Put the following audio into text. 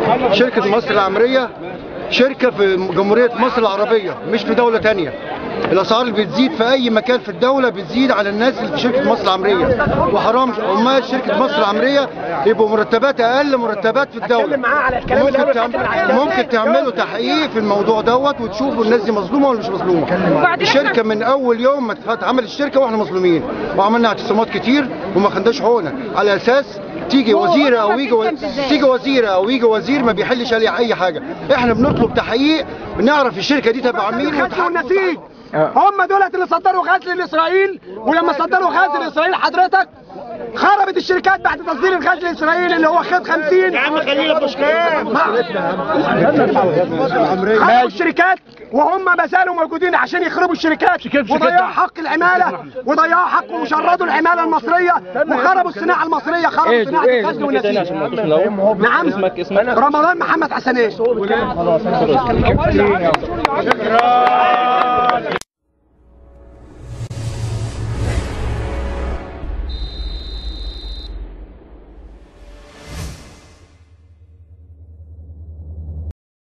شركة مصر العمرية شركة في جمهورية مصر العربية مش في دولة تانية الأسعار اللي بتزيد في أي مكان في الدولة بتزيد على الناس اللي في شركة مصر العمرية وحرام عمال شركة مصر العمرية يبقوا مرتبات أقل مرتبات في الدولة اتكلم معاه على الكلام اللي ممكن, هو تعم... بيتكلم عليه. ممكن تعملوا تحقيق في الموضوع دوت وتشوفوا الناس دي مظلومة ولا مش مظلومة الشركة من أول يوم ما اتعمل الشركة واحنا مظلومين وعملنا اعتصامات كتير وما خدناش حقوقنا على أساس تيجي وزيرة أو يجي و... تيجي وزيرة أو يجي وزير ما بيحلش عليه أي حاجة احنا بنطلب تحقيق نعرف الشركة دي تبع مين الغزل ونتحقق والنسيج هم دولت اللي صدروا غزل لاسرائيل ولما صدروا غزل لاسرائيل حضرتك خربت الشركات بعد تصدير الغزل لاسرائيل اللي هو خد 50 يا عم خليل ابو خربوا الشركات وهم ما زالوا موجودين عشان يخربوا الشركات وضيعوا حق العماله وضيعوا حق وشردوا العماله المصريه وخربوا الصناعه المصريه خربوا صناعه الغزل والنسيج نعم اسمك اسمك رمضان محمد حسنين